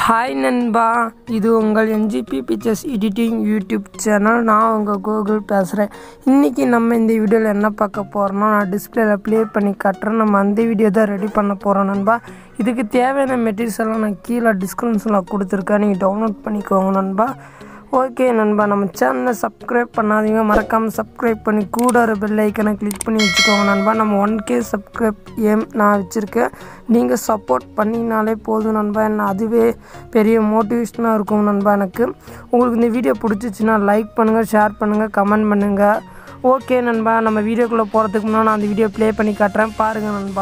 hi நண்பா இது உங்கள் NGP pictures editing YouTube channel நான் உங்கள் கூகுள் பேசுகிறேன் இன்றைக்கி நம்ம இந்த வீடியோவில் என்ன பார்க்க போகிறோம்னா நான் டிஸ்பிளேல ப்ளே பண்ணி காட்டுறேன் நம்ம அந்த வீடியோ தான் ரெடி பண்ண போகிறோம் நண்பா இதுக்கு தேவையான மெட்டீரியல்ஸ் எல்லாம் நான் கீழே டிஸ்கிரிப்ஷனில் கொடுத்துருக்கேன் நீங்கள் டவுன்லோட் பண்ணிக்கோங்க நண்பா ஓகே நண்பா நம்ம சேனலை சப்ஸ்கிரைப் பண்ணாதீங்க மறக்காமல் சப்ஸ்கிரைப் பண்ணி கூட ஒரு பெல் ஐக்கனை கிளிக் பண்ணி வச்சுக்கோங்க நண்பா நம்ம ஒன் கே சப்ஸ்கிரைப் ஏம் நான் வச்சுருக்கேன் நீங்கள் சப்போர்ட் பண்ணினாலே போதும் நண்பா என்ன அதுவே பெரிய மோட்டிவேஷனாக இருக்கும் நண்பா எனக்கு உங்களுக்கு இந்த வீடியோ பிடிச்சிச்சின்னா லைக் பண்ணுங்கள் ஷேர் பண்ணுங்கள் கமெண்ட் பண்ணுங்கள் ஓகே நண்பா நம்ம வீடியோக்குள்ளே போகிறதுக்கு முன்னாடி நான் அந்த வீடியோ ப்ளே பண்ணி காட்டுறேன் பாருங்கள் நண்பா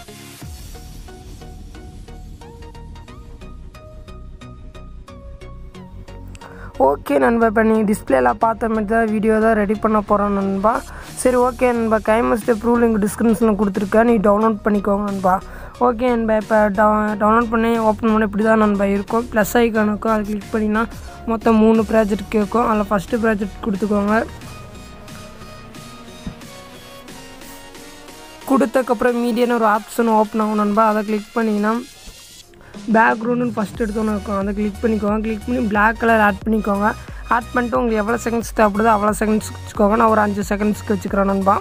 ஓகே நண்பா இப்போ நீங்கள் டிஸ்பிளேல பார்த்த மாதிரி தான் வீடியோ தான் ரெடி பண்ண போகிறோம் நண்பா சரி ஓகே நண்பா கைம ஸ்டெப் ரூல் இங்கே டிஸ்கிரிப்ஷனில் கொடுத்துருக்கேன் நீ டவுன்லோட் பண்ணிக்கோங்க நண்பா ஓகே நண்பா இப்போ டவுன்லோட் பண்ணி ஓப்பன் பண்ணி இப்படி தான் நண்பா இருக்கும் ப்ளஸ் ஐக்கானுக்கும் அதை கிளிக் பண்ணினா மொத்தம் மூணு ப்ராஜெக்ட் கேட்கும் அதில் ஃபஸ்ட்டு ப்ராஜெக்ட் கொடுத்துக்கோங்க கொடுத்தக்கப்புறம் மீடியான ஒரு ஆப்ஷன் ஓப்பன் ஆகும் நண்பா அதை கிளிக் பண்ணிங்கன்னா பேக்ரவுண்டுன்னு ஃபஸ்ட் எடுத்தோன்னு இருக்கும் அதை கிளிக் பண்ணிக்கோங்க கிளிக் பண்ணி பிளாக் கலர் ஆட் பண்ணிக்கோங்க ஆட் பண்ணிட்டு உங்களுக்கு எவ்வளோ செகண்ட்ஸ் தேவைப்படுதோ அவ்வளோ செகண்ட்ஸ் வச்சுக்கோங்க நான் ஒரு அஞ்சு செகண்ட்ஸ்க்கு வச்சுக்கிறேன் நண்பா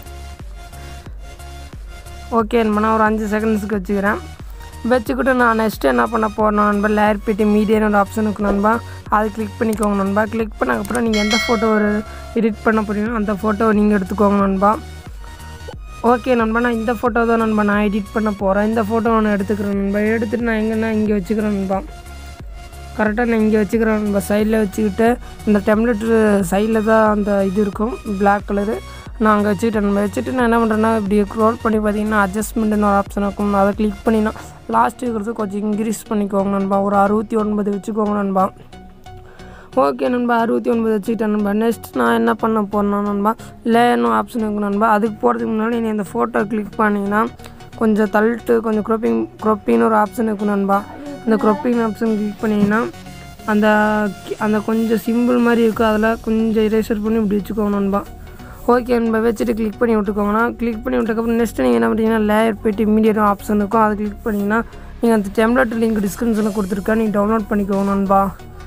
ஓகே நண்பா நான் ஒரு அஞ்சு செகண்ட்ஸ்க்கு வச்சுக்கிறேன் வச்சுக்கிட்டு நான் நெக்ஸ்ட்டு என்ன பண்ண போகிறேன் நண்பா லேயர் போய்ட்டு மீடியான ஒரு ஆப்ஷன் இருக்கு நண்பா அது கிளிக் பண்ணிக்கோங்க நண்பா கிளிக் பண்ணக்கப்புறம் நீங்கள் எந்த ஃபோட்டோ ஒரு எடிட் பண்ண போகிறீங்களோ அந்த ஃபோட்டோவை நீங்கள் எடுத்துக்கோங்க நண்பா ஓகே நண்பா நான் இந்த ஃபோட்டோ தான் நண்பா நான் எடிட் பண்ண போகிறேன் இந்த ஃபோட்டோ நான் எடுத்துக்கிறேன் நண்பா எடுத்துகிட்டு நான் எங்கன்னா இங்கே வச்சுக்கிறேன் நண்பா கரெக்டாக நான் இங்கே வச்சுக்கிறேன் நண்பா சைடில் வச்சுக்கிட்டு இந்த டெம்லெட் சைடில் தான் அந்த இது இருக்கும் பிளாக் கலரு நான் அங்கே வச்சுக்கிட்டேன் நண்பா வச்சுட்டு நான் என்ன பண்ணுறேன்னா இப்படி க்ரோல் பண்ணி பார்த்தீங்கன்னா அட்ஜஸ்ட்மெண்ட்னு ஒரு ஆப்ஷன் இருக்கும் அதை கிளிக் பண்ணினா லாஸ்ட் இருக்கிறது கொஞ்சம் இன்க்ரீஸ் பண்ணிக்கோங்க நண்பா ஒரு அறுபத்தி ஒன்பது வச்சுக்கோங்க நண்பா ஓகே நண்பா அறுபத்தி ஒன்பது வச்சுக்கிட்டேன் நண்பா நெக்ஸ்ட் நான் என்ன பண்ண போகிறேன்னா நண்பா லேயர்னு ஆப்ஷன் இருக்கு நண்பா அதுக்கு போகிறதுக்கு முன்னாடி நீ இந்த ஃபோட்டோ கிளிக் பண்ணிங்கன்னா கொஞ்சம் தள்ளிட்டு கொஞ்சம் க்ரோப்பிங் க்ரோப்பின்னு ஒரு ஆப்ஷன் இருக்கும் நண்பா அந்த க்ரோப்பிங் ஆப்ஷன் கிளிக் பண்ணிங்கன்னா அந்த அந்த கொஞ்சம் சிம்பிள் மாதிரி இருக்கும் அதில் கொஞ்சம் இரேசர் பண்ணி இப்படி வச்சுக்கோங்க நண்பா ஓகே நண்பா வச்சுட்டு கிளிக் பண்ணி விட்டுக்கோங்கண்ணா கிளிக் பண்ணி விட்டதுக்கப்புறம் நெக்ஸ்ட்டு நீங்கள் என்ன பண்ணுறீங்கன்னா லேயர் போய்ட்டு இமீடியட் ஆப்ஷன் இருக்கும் அதை கிளிக் பண்ணிங்கன்னா நீங்கள் அந்த டெம்லெட் லிங்க் டிஸ்கிரிப்ஷனில் கொடுத்துருக்கேன் நீங்கள் டவுன்லோட் பண்ணிக்கோங்க நண்பா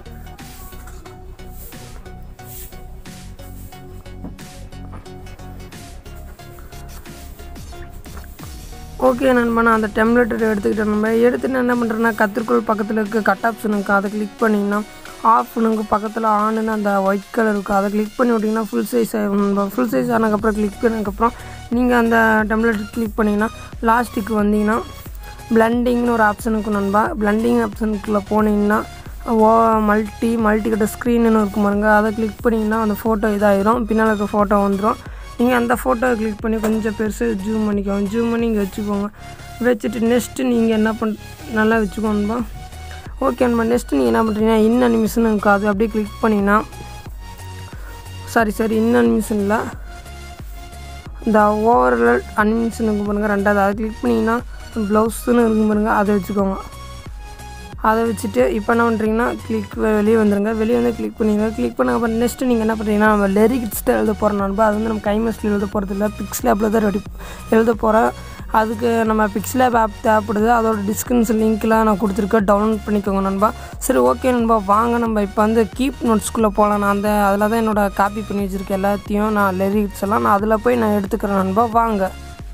ஓகே நண்பா நான் அந்த டெம்லெட் எடுத்துக்கிட்டேன் நம்ம எடுத்துட்டு என்ன பண்ணுறேன்னா கத்திரிக்கோள் பக்கத்தில் இருக்க கட் ஆப்ஷன் இருக்குது அதை கிளிக் பண்ணிங்கன்னா ஆஃப்னுக்கு பக்கத்தில் ஆனுன்னு அந்த ஒயிட் கலர் இருக்குது அதை கிளிக் பண்ணி விட்டிங்கன்னா ஃபுல் சைஸ் ஆகும் ஃபுல் சைஸ் ஆனதுக்கப்புறம் கிளிக் பண்ணதுக்கப்புறம் நீங்கள் அந்த டெம்லெட் கிளிக் பண்ணிங்கன்னா லாஸ்ட்டுக்கு வந்தீங்கன்னா பிளண்டிங்னு ஒரு ஆப்ஷன் இருக்கும் நண்பா பிளண்டிங் ஆப்ஷனுக்குள்ளே போனீங்கன்னா ஓ மல்டி மல்டி கட்ட ஸ்க்ரீன்னு இருக்கும் பாருங்க அதை கிளிக் பண்ணிங்கன்னா அந்த ஃபோட்டோ இதாகிடும் பின்னால் இருக்க ஃபோட்டோ வந்துடும் நீங்கள் அந்த ஃபோட்டோவை கிளிக் பண்ணி கொஞ்சம் பெருசு ஜூம் பண்ணிக்கோங்க ஜூம் பண்ணி இங்கே வச்சுக்கோங்க வச்சுட்டு நெக்ஸ்ட்டு நீங்கள் என்ன பண் நல்லா வச்சுக்கோங்கப்பா ஓகே நம்ம நெக்ஸ்ட்டு நீங்கள் என்ன பண்ணுறீங்கன்னா இன் அனிமேஷன் இருக்கும் அது அப்படியே கிளிக் பண்ணிங்கன்னா சாரி சாரி இன் அனிமேஷன் இல்லை இந்த ஓவரால் அனிமேஷன் இருக்கும் பாருங்கள் ரெண்டாவது அதை கிளிக் பண்ணிங்கன்னா ப்ளவுஸ்ன்னு இருக்கும் பாருங்கள் அதை வச்சுக்கோங்க அதை வச்சுட்டு இப்போ என்ன பண்ணுறீங்கன்னா கிளிக் வெளியே வந்துடுங்க வெளியே வந்து கிளிக் பண்ணிடுங்க கிளிக் பண்ண அப்புறம் நெக்ஸ்ட்டு நீங்கள் என்ன பண்ணுறீங்கன்னா நம்ம லெரிக்ஸ் தான் எழுத போகிறோம் நண்பா அது வந்து நம்ம கைமஸில் எழுத போகிறது இல்லை பிக்ஸ் லேப்பில் தான் ரெடி எழுத போகிறேன் அதுக்கு நம்ம பிக்ஸ் லேப் ஆப் தேவைப்படுது அதோட டிஸ்கிரிப்ஷன் லிங்க்லாம் நான் கொடுத்துருக்கேன் டவுன்லோட் பண்ணிக்கோங்க நண்பா சரி ஓகே நண்பா வாங்க நம்ம இப்போ வந்து கீப் நோட்ஸ்குள்ளே போகலாம் நான் அந்த அதில் தான் என்னோடய காப்பி பண்ணி வச்சுருக்கேன் எல்லாத்தையும் நான் லெரிக்ஸ் எல்லாம் நான் அதில் போய் நான் எடுத்துக்கிறேன் நண்பா வாங்க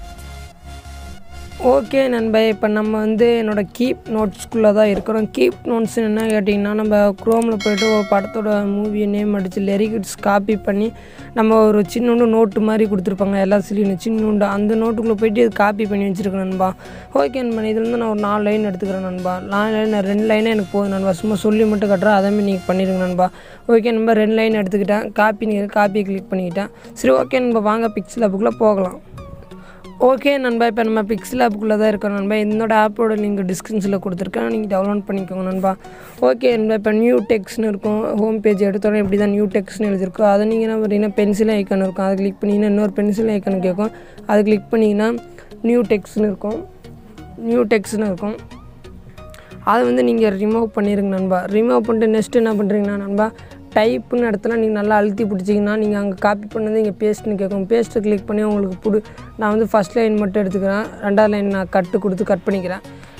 ஓகே நண்பா இப்போ நம்ம வந்து என்னோடய கீப் நோட்ஸ்குள்ளே தான் இருக்கிறோம் கீப் நோட்ஸ் என்ன கேட்டிங்கன்னா நம்ம க்ரோமில் போய்ட்டு ஒரு படத்தோட மூவி நேம் அடித்து லெரிகிட்ஸ் காப்பி பண்ணி நம்ம ஒரு சின்னோண்டு நோட்டு மாதிரி கொடுத்துருப்பாங்க எல்லா சிலியும் சின்னோண்டு அந்த நோட்டுக்குள்ளே போயிட்டு இது காப்பி பண்ணி வச்சுருக்கேன் நண்பா ஓகே நண்பா இதுலேருந்து நான் ஒரு நாலு லைன் எடுத்துக்கிறேன் நண்பா நாலு லைன் நான் ரெண்டு லைனே எனக்கு போதும் நண்பா சும்மா சொல்லி மட்டும் கட்டுறேன் அதேமாதிரி நீங்கள் பண்ணிடுங்க நண்பா ஓகே நண்பா ரெண்டு லைன் எடுத்துக்கிட்டேன் காப்பி காப்பியை கிளிக் பண்ணிக்கிட்டேன் சரி ஓகே நண்பா வாங்க பிக்சல் ஆப்புக்குள்ளே போகலாம் ஓகே நண்பா இப்போ நம்ம பிக்சல் ஆப்புக்குள்ளே தான் இருக்கோம் நண்பா என்னோட ஆப்போட லிங்க் டிஸ்கிரிப்ஷனில் கொடுத்துருக்கேன் நீங்கள் டவுன்லோட் பண்ணிக்கோங்க நண்பா ஓகே நண்பா இப்போ நியூ டெக்ஸ்ட்னு இருக்கும் ஹோம் பேஜ் எடுத்தோடனே இப்படி தான் நியூ டெக்ஸ்ட்னு எழுதிருக்கோம் அதை நீங்கள் என்ன பார்த்தீங்கன்னா பென்சில் ஐக்கான் இருக்கும் அதை கிளிக் பண்ணிங்கன்னா இன்னொரு பென்சில் ஐக்கான் கேட்கும் அதை கிளிக் பண்ணிங்கன்னா நியூ டெக்ஸ்ட்னு இருக்கும் நியூ டெக்ஸ்ட்னு இருக்கும் அதை வந்து நீங்கள் ரிமூவ் பண்ணிடுங்க நண்பா ரிமூவ் பண்ணிட்டு நெக்ஸ்ட் என்ன பண்ணுறீங்கன்னா நண்பா டைப்புன்னு இடத்துல நீங்கள் நல்லா அழுத்தி பிடிச்சிங்கன்னா நீங்கள் அங்கே காப்பி பண்ணது இங்கே பேஸ்ட்னு கேட்கும் பேஸ்ட்டு கிளிக் பண்ணி உங்களுக்கு பிடி நான் வந்து ஃபஸ்ட் லைன் மட்டும் எடுத்துக்கிறேன் ரெண்டாவது லைன் நான் கட்டு கொடுத்து கட் பண்ணிக்கிறேன்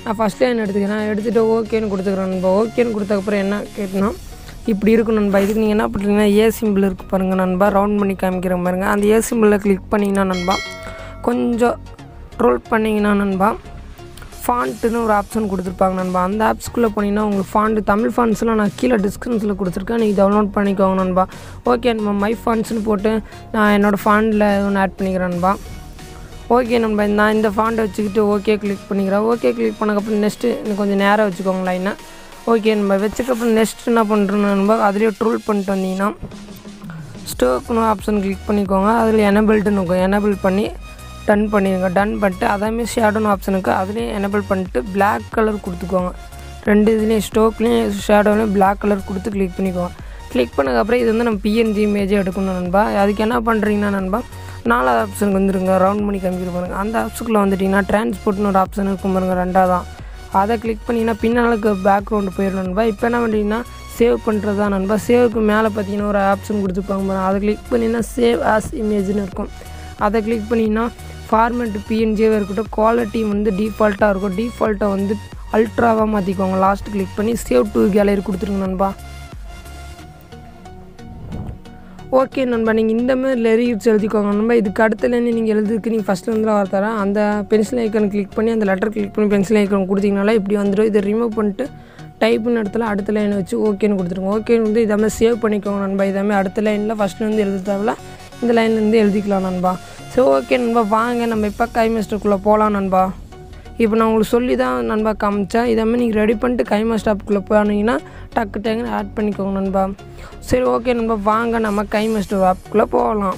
நான் ஃபஸ்ட் லைன் எடுத்துக்கிறேன் எடுத்துகிட்டு ஓகேன்னு கொடுத்துக்கிறேன் நண்பா ஓகேன்னு கொடுத்தக்கப்புறம் என்ன கேட்டணும் இப்படி இருக்கும் நண்பா இதுக்கு நீங்கள் என்ன பண்ணுறீங்கன்னா ஏ சிம்பிள் இருக்குது பாருங்கள் நண்பா ரவுண்ட் பண்ணி காமிக்கிற பாருங்க அந்த ஏ சிம்பிளில் கிளிக் பண்ணிங்கன்னா நண்பா கொஞ்சம் ரோல் பண்ணிங்கன்னா நண்பா ஃபாண்ட்டுன்னு ஒரு ஆப்ஷன் கொடுத்துருப்பாங்க நண்பா அந்த ஆப்ஸ்க்குள்ளே போனீங்கன்னா உங்களுக்கு ஃபாண்ட்டு தமிழ் ஃபாண்ட்ஸ்லாம் நான் கீழே டிஸ்கிரிப்ஷனில் கொடுத்துருக்கேன் நீங்கள் டவுன்லோட் பண்ணிக்கோங்க நண்பா ஓகே நண்பா மை ஃபாண்ட்ஸ்னு போட்டு நான் என்னோடய ஃபாண்டில் ஒன்று ஆட் பண்ணிக்கிறேன் நண்பா ஓகே நண்பா நான் இந்த ஃபாண்டை வச்சுக்கிட்டு ஓகே கிளிக் பண்ணிக்கிறேன் ஓகே கிளிக் பண்ணக்கப்புறம் நெக்ஸ்ட்டு இன்னும் கொஞ்சம் நேரம் வச்சுக்கோங்க லைனை ஓகே நண்பா வச்சக்கப்புறம் நெக்ஸ்ட் என்ன பண்ணுறேன் நண்பா அதுலேயே ட்ரூல் பண்ணிட்டு வந்தீங்கன்னா ஸ்டோக்னு ஆப்ஷன் கிளிக் பண்ணிக்கோங்க அதில் எனபிள்டுன்னு இருக்கும் எனபிள் பண்ணி டன் பண்ணிடுங்க டன் பண்ணிட்டு அதேமாதிரி ஷேடோன்னு ஆப்ஷனுக்கு அதுலேயும் எனபிள் பண்ணிட்டு Black கலர் கொடுத்துக்கோங்க ரெண்டு இதுலேயும் ஸ்டோக்லேயும் ஷேடோலையும் Black கலர் கொடுத்து கிளிக் பண்ணிக்கோங்க கிளிக் பண்ணதுக்கப்புறம் இது வந்து நம்ம பிஎன்ஜி இமேஜே எடுக்கணும் நண்பா அதுக்கு என்ன பண்ணுறீங்கன்னா நண்பா நாலாவது ஆப்ஷனுக்கு வந்துருங்க ரவுண்ட் பண்ணி காமிக்கிற பாருங்க அந்த ஆப்ஷனுக்குள்ளே வந்துட்டிங்கன்னா டிரான்ஸ்போர்ட்னு ஒரு ஆப்ஷன் இருக்கும் பாருங்க ரெண்டாவதான் அதை கிளிக் பண்ணிங்கன்னா பின்னாலுக்கு பேக்ரவுண்டு போயிடும் நண்பா இப்போ என்ன பண்ணுறீங்கன்னா சேவ் பண்ணுறது தான் நண்பா சேவுக்கு மேலே பார்த்தீங்கன்னா ஒரு ஆப்ஷன் கொடுத்துருப்பாங்க பாருங்க அதை கிளிக் பண்ணிங்கன்னா சேவ் ஆஸ் இமேஜ்னு இருக்கும் அதை கிளிக் பண்ணிங்கன்னா ஃபார்மேட் பிஎன்ஜியாக இருக்கட்டும் குவாலிட்டி வந்து டிஃபால்ட்டாக இருக்கும் டிஃபால்ட்டை வந்து அல்ட்ராவாக மாற்றிக்கோங்க லாஸ்ட் கிளிக் பண்ணி சேவ் டு கேலரி கொடுத்துருங்க நண்பா ஓகே நண்பா நீங்கள் இந்த மாதிரி லிரிக்ஸ் எழுதிக்கோங்க நண்பா இதுக்கு அடுத்துலேருந்து நீங்கள் எழுதுறதுக்கு நீங்கள் ஃபஸ்ட்டில் வந்து வர தரேன் அந்த பென்சில் ஐக்கன் கிளிக் பண்ணி அந்த லெட்டர் கிளிக் பண்ணி பென்சில் ஐக்கன் கொடுத்தீங்கனால இப்படி வந்துடும் இதை ரிமூவ் பண்ணிட்டு டைப்புன்னு இடத்துல அடுத்த லைன் வச்சு ஓகேன்னு கொடுத்துருங்க ஓகேன்னு வந்து இதை மாதிரி சேவ் பண்ணிக்கோங்க நண்பா இதை மாதிரி அடுத்த லைனில் ஃபஸ்ட்லேருந்து எழுத தேவையில்ல இந்த லைன்லேருந்து எழுதிக்கலாம் நண்பா சரி ஓகே நண்பா வாங்க நம்ம இப்போ கை மாஸ்டருக்குள்ளே போகலாம் நண்பா இப்போ நான் உங்களுக்கு சொல்லி தான் நண்பா காமிச்சேன் இதை மாதிரி நீங்கள் ரெடி பண்ணிட்டு கைமா ஸ்டாப்புக்குள்ளே போனீங்கன்னா டக்கு டக்குன்னு ஆட் பண்ணிக்கோங்க நண்பா சரி ஓகே நண்பா வாங்க நம்ம கை மாஸ்டர் ஆப்புக்குள்ளே போகலாம்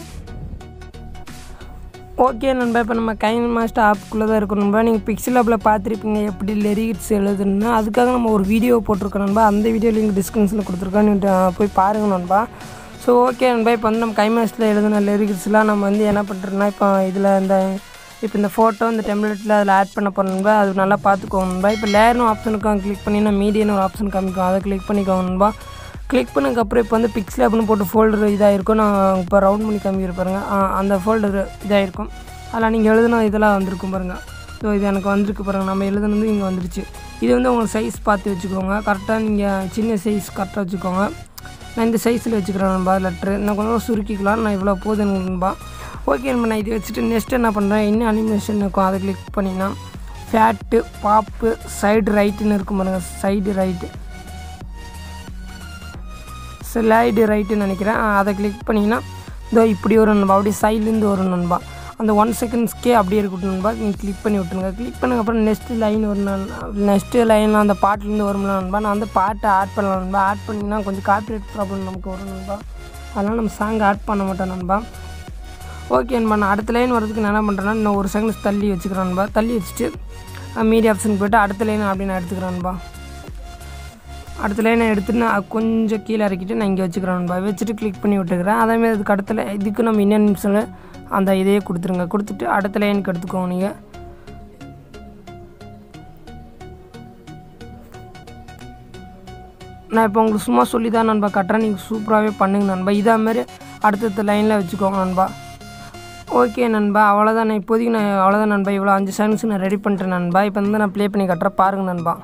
ஓகே நண்பா இப்போ நம்ம கை மாஸ்டர் ஆப்புக்குள்ளே தான் இருக்கோம் நண்பா நீங்கள் பிக்சல் ஆப்பில் பார்த்துருப்பீங்க எப்படி லிரிக்ஸ் எழுதுன்னு அதுக்காக நம்ம ஒரு வீடியோ போட்டிருக்கோம் நண்பா அந்த வீடியோ லிங்க் டிஸ்கிரிப்ஷனில் கொடுத்துருக்கோம் நீங்கள் போய் பாருங்கள் நண்பா ஸோ ஓகே நண்பா இப்போ வந்து நம்ம கை மாஸ்டரில் எழுதின லிரிக்ஸ்லாம் நம்ம வந்து என்ன பண்ணுறோன்னா இப்போ இதில் இந்த இப்போ இந்த ஃபோட்டோ இந்த டெம்ப்ளேட்டில் அதில் ஆட் பண்ண போகிறோம்பா அது நல்லா பார்த்துக்கோங்க நண்பா இப்போ லேயர்னு ஆப்ஷனுக்கும் கிளிக் பண்ணி நான் மீடியன்னு ஒரு ஆப்ஷன் காமிக்கும் அதை கிளிக் பண்ணிக்கோங்க நண்பா கிளிக் பண்ணதுக்கப்புறம் இப்போ வந்து பிக்சல் அப்படின்னு போட்டு ஃபோல்டர் இதாக இருக்கும் நான் இப்போ ரவுண்ட் பண்ணி காமிக்கிற பாருங்க ஆ, அந்த ஃபோல்டர் இதாக இருக்கும் அதில் நீங்கள் எழுதின இதெல்லாம் வந்திருக்கும் பாருங்கள் ஸோ இது எனக்கு வந்திருக்கு பாருங்கள் நம்ம எழுதுனது இங்கே வந்துருச்சு இது வந்து உங்களுக்கு சைஸ் பார்த்து வச்சுக்கோங்க கரெக்டாக நீங்கள் சின்ன சைஸ் கரெக்டாக வச்சுக்கோங்க நான் இந்த சைஸில் வச்சுக்கிறேன் நண்பா லெட்ரு இன்னும் கொஞ்சம் சுருக்கிக்கலாம் நான் இவ்வளோ போதும் நண்பா ஓகே நண்பா நான் இது வச்சுட்டு நெக்ஸ்ட் என்ன பண்ணுறேன் இன்னும் அனிமேஷன் இருக்கும் அதை கிளிக் பண்ணிங்கன்னா ஃபேட்டு பாப்பு சைடு ரைட்டுன்னு இருக்கும் பாருங்க சைடு ரைட்டு ஸ்லைடு ரைட்டுன்னு நினைக்கிறேன் ஆ, அதை கிளிக் பண்ணிங்கன்னா இதோ இப்படி வரும் நண்பா அப்படியே சைட்லேருந்து வரும் நண்பா அந்த ஒன் செகண்ட்ஸ்க்கே அப்படியே இருக்கட்டும் நண்பா நீங்கள் கிளிக் பண்ணி விட்டுருங்க கிளிக் பண்ணதுக்கப்புறம் நெக்ஸ்ட்டு லைன் வரும் நெக்ஸ்ட்டு லைன் அந்த பாட்டிலேருந்து வரும்ல நண்பா நான் அந்த பாட்டை ஆட் பண்ணலாம் நண்பா ஆட் பண்ணிங்கன்னா கொஞ்சம் காப்பிரைட் ப்ராப்ளம் நமக்கு வரும் நண்பா அதனால் நம்ம சாங் ஆட் பண்ண மாட்டோம் நண்பா ஓகே நண்பா நான் அடுத்த லைன் வரதுக்கு நான் என்ன பண்ணுறேன்னா இன்னும் ஒரு செகண்ட்ஸ் தள்ளி வச்சுக்கிறேன் நண்பா தள்ளி வச்சுட்டு மீடியா ஆப்ஷன் போய்ட்டு அடுத்த லைன் அப்படி நான் எடுத்துக்கிறேன் நண்பா அடுத்த லைனை எடுத்துட்டு நான் கொஞ்சம் கீழே இறக்கிட்டு நான் இங்கே வச்சுக்கிறேன் நண்பா வச்சுட்டு கிளிக் பண்ணி விட்டுக்கிறேன் அதேமாதிரி அதுக்கு அடுத்த line- இதுக்கு நம்ம இன்னும் நிமிஷம் அந்த இதையே கொடுத்துருங்க கொடுத்துட்டு அடுத்த லைனுக்கு எடுத்துக்கோங்க நீங்கள் நான் இப்போ உங்களுக்கு சும்மா சொல்லி தான் நண்பா கட்டுறேன் நீங்கள் சூப்பராகவே பண்ணுங்க நண்பா இதே மாதிரி அடுத்தடுத்த லைனில் வச்சுக்கோங்க நண்பா ஓகே நண்பா அவ்வளோதான் நான் இப்போதைக்கு நான் அவ்வளோதான் நண்பா இவ்வளோ அஞ்சு சாங்ஸ் நான் ரெடி பண்ணிட்டேன் நண்பா இப்போ வந்து நான் ப்ளே பண்ணி கட்டுறேன் பாருங்க நண்பா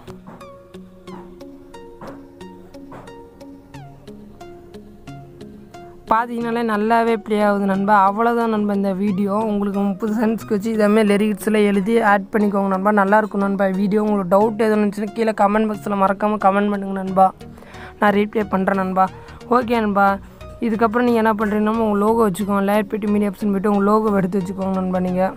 பார்த்தீங்கனாலே நல்லாவே ப்ளே ஆகுது நண்பா அவ்வளோதான் நண்பா இந்த வீடியோ உங்களுக்கு முப்பது சென்ஸ்க்கு வச்சு இதேமாதிரி லிரிக்ஸில் எழுதி ஆட் பண்ணிக்கோங்க நண்பா நல்லாயிருக்கும் நண்பா வீடியோ உங்களுக்கு டவுட் எதுவும் இருந்துச்சுன்னா கீழே கமெண்ட் பாக்ஸில் மறக்காமல் கமெண்ட் பண்ணுங்க நண்பா நான் ரீப்ளே பண்ணுறேன் நண்பா ஓகே நண்பா இதுக்கப்புறம் நீங்கள் என்ன பண்ணுறீங்கன்னா உங்கள் லோகோ வச்சுக்கோங்க லேயர் போய்ட்டு மீடியா ஆப்ஷன் போய்ட்டு உங்கள் லோகோ எடுத்து வச்சுக்கோங்க நண்பா நீங்கள்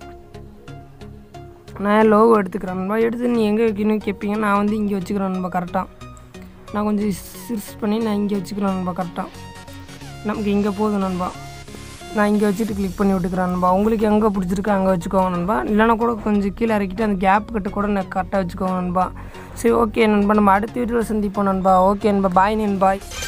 நான் லோகோ எடுத்துக்கிறேன் நண்பா எடுத்து நீ எங்கே வைக்கணும்னு கேட்பீங்க நான் வந்து இங்கே வச்சுக்கிறேன் நண்பா கரெக்டாக நான் கொஞ்சம் சிர்ஸ் பண்ணி நான் இங்கே வச்சுக்கிறேன் நண்பா கரெக்டாக நமக்கு இங்கே போதும் நண்பா நான் இங்கே வச்சுட்டு கிளிக் பண்ணி விட்டுக்கிறேன் நண்பா உங்களுக்கு எங்கே பிடிச்சிருக்கு அங்கே வச்சுக்கோங்க நண்பா இல்லைனா கூட கொஞ்சம் கீழே இறக்கிட்டு அந்த கேப் கிட்ட கூட நான் கரெக்டாக வச்சுக்கோங்க நண்பா சரி ஓகே நண்பா நம்ம அடுத்த வீடியோவில் சந்திப்போம் நண்பா ஓகே நண்பா பாய் நண்பாய்